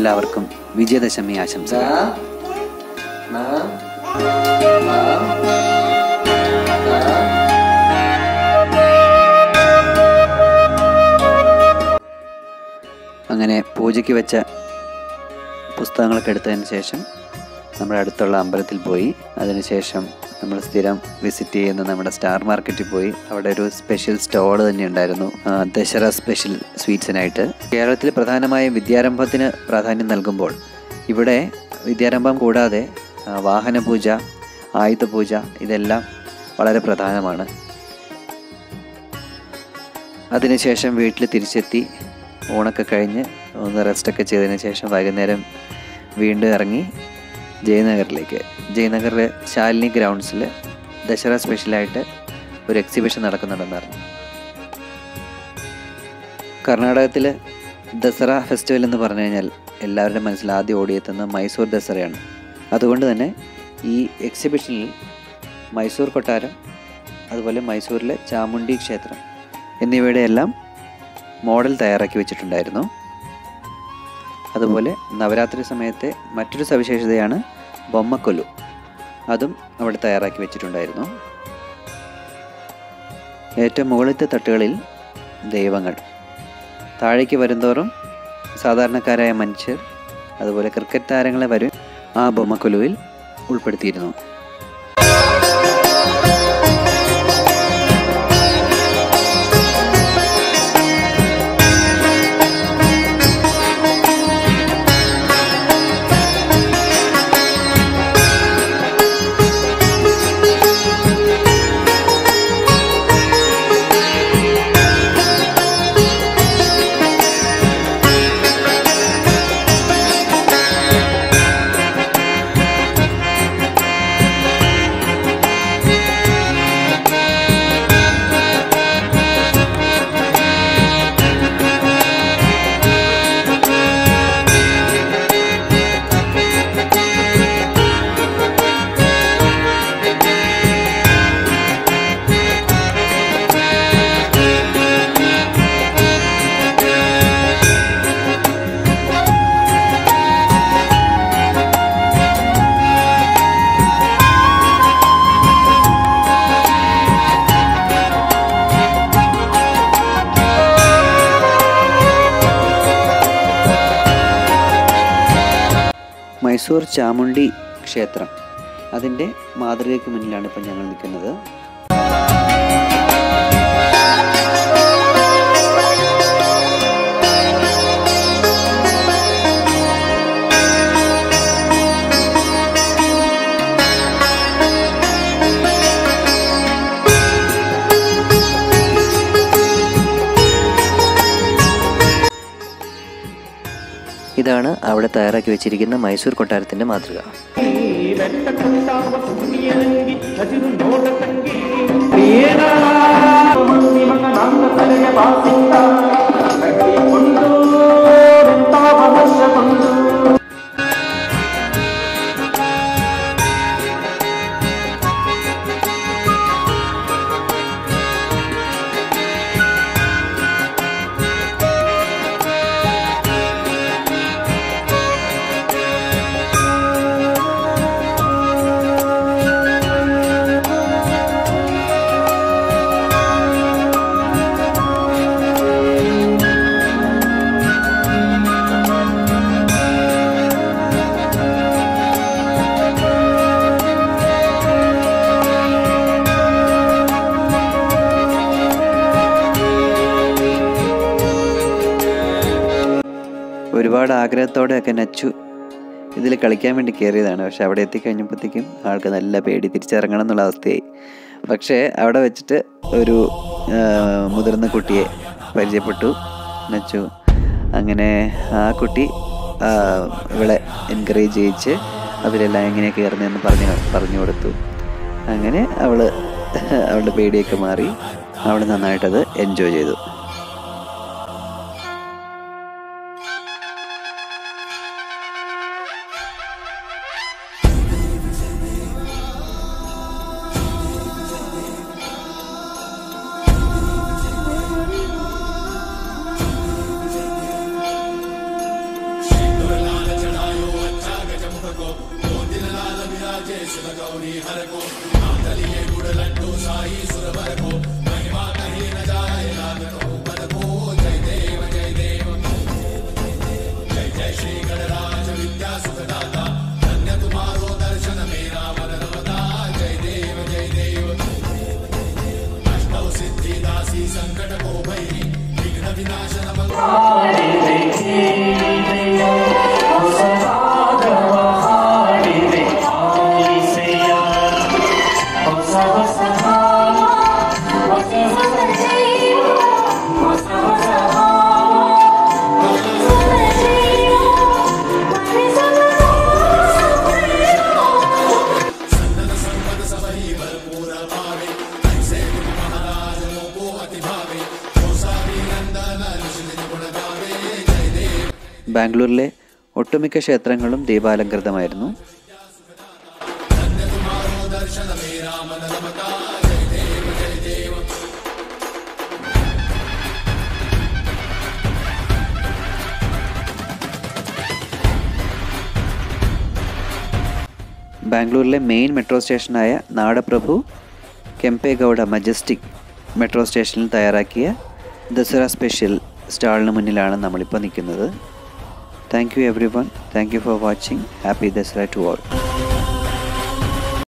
എല്ലാവർക്കും വിജയദശമി ആശംസകൾ അങ്ങനെ പൂജയ്ക്ക് വെച്ച പുസ്തകങ്ങളൊക്കെ എടുത്തതിന് ശേഷം നമ്മുടെ അടുത്തുള്ള അമ്പലത്തിൽ പോയി അതിനുശേഷം നമ്മൾ സ്ഥിരം വിസിറ്റ് ചെയ്യുന്ന നമ്മുടെ സ്റ്റാർ മാർക്കറ്റിൽ പോയി അവിടെ ഒരു സ്പെഷ്യൽ സ്റ്റോൾ തന്നെ ഉണ്ടായിരുന്നു ആ, ദസറ സ്പെഷ്യൽ സ്വീറ്റ്സിനായിട്ട് കേരളത്തിൽ പ്രധാനമായും വിദ്യാരംഭത്തിന് പ്രാധാന്യം നൽകുമ്പോൾ ഇവിടെ വിദ്യാരംഭം കൂടാതെ ആ, വാഹനപൂജ ആയുധപൂജ ഇതെല്ലാം വളരെ പ്രധാനമാണ് അതിനുശേഷം വീട്ടിൽ തിരിച്ചെത്തി ഊണൊക്കെ കഴിഞ്ഞ് ഒന്ന് റെസ്റ്റൊക്കെ ചെയ്തതിന് ശേഷം വൈകുന്നേരം വീണ്ടും ഇറങ്ങി ജയനഗറിലേക്ക് ജയനഗറിലെ ശാലിനി ഗ്രൗണ്ട്സിൽ ദസറ സ്പെഷ്യലായിട്ട് ഒരു എക്സിബിഷൻ നടക്കുന്നുണ്ടെന്ന് അറിഞ്ഞു കർണാടകത്തിൽ ദസറ ഫെസ്റ്റിവൽ എന്ന് പറഞ്ഞു കഴിഞ്ഞാൽ എല്ലാവരുടെ മനസ്സിൽ ആദ്യം ഓടിയെത്തുന്ന മൈസൂർ ദസറയാണ് അതുകൊണ്ട് തന്നെ ഈ എക്സിബിഷനിൽ മൈസൂർ കൊട്ടാരം അതുപോലെ മൈസൂരിലെ ചാമുണ്ഡി ക്ഷേത്രം എന്നിവയുടെ എല്ലാം മോഡൽ തയ്യാറാക്കി വെച്ചിട്ടുണ്ടായിരുന്നു അതുപോലെ നവരാത്രി സമയത്തെ മറ്റൊരു സവിശേഷതയാണ് ബൊമ്മക്കൊലു അതും അവിടെ തയ്യാറാക്കി വെച്ചിട്ടുണ്ടായിരുന്നു ഏറ്റവും മുകളിലത്തെ തട്ടുകളിൽ ദൈവങ്ങൾ താഴേക്ക് വരുന്തോറും സാധാരണക്കാരായ മനുഷ്യർ അതുപോലെ ക്രിക്കറ്റ് താരങ്ങളെ വരും ആ ബൊമ്മക്കൊലുവിൽ ഉൾപ്പെടുത്തിയിരുന്നു മൈസൂർ ചാമുണ്ഡി ക്ഷേത്രം അതിൻ്റെ മാതൃകയ്ക്ക് മുന്നിലാണ് ഇപ്പം ഞങ്ങൾ നിൽക്കുന്നത് ഇതാണ് അവിടെ തയ്യാറാക്കി വെച്ചിരിക്കുന്ന മൈസൂർ കൊട്ടാരത്തിൻ്റെ മാതൃക ഒരുപാട് ആഗ്രഹത്തോടെയൊക്കെ നച്ചു ഇതിൽ കളിക്കാൻ വേണ്ടി കയറിയതാണ് പക്ഷെ അവിടെ എത്തിക്കഴിഞ്ഞപ്പോഴത്തേക്കും ആൾക്ക് നല്ല പേടി തിരിച്ചിറങ്ങണം എന്നുള്ള അവസ്ഥയായി പക്ഷേ അവിടെ വെച്ചിട്ട് ഒരു ആ, മുതിർന്ന കുട്ടിയെ പരിചയപ്പെട്ടു നച്ചു അങ്ങനെ ആ കുട്ടി ആ, ഇവളെ എൻകറേജ് ചെയ്യിച്ച് അതിലെല്ലാം എങ്ങനെ കയറുന്നതെന്ന് പറഞ്ഞു പറഞ്ഞു കൊടുത്തു അങ്ങനെ അവൾ അവളുടെ പേടിയൊക്കെ മാറി അവൾ നന്നായിട്ടത് എൻജോയ് ചെയ്തു Shindola ബാംഗ്ലൂരിലെ ഒട്ടുമിക്ക ക്ഷേത്രങ്ങളും ദീപാലങ്കൃതമായിരുന്നു ബാംഗ്ലൂരിലെ മെയിൻ മെട്രോ സ്റ്റേഷനായ നാടപ്രഭു കെംപേഗൗഡ മജസ്റ്റിക് മെട്രോ സ്റ്റേഷനിൽ തയ്യാറാക്കിയ ദസറ സ്പെഷ്യൽ സ്റ്റാളിന് മുന്നിലാണ് നമ്മളിപ്പോൾ നിൽക്കുന്നത് thank you everyone thank you for watching happy Dasara to all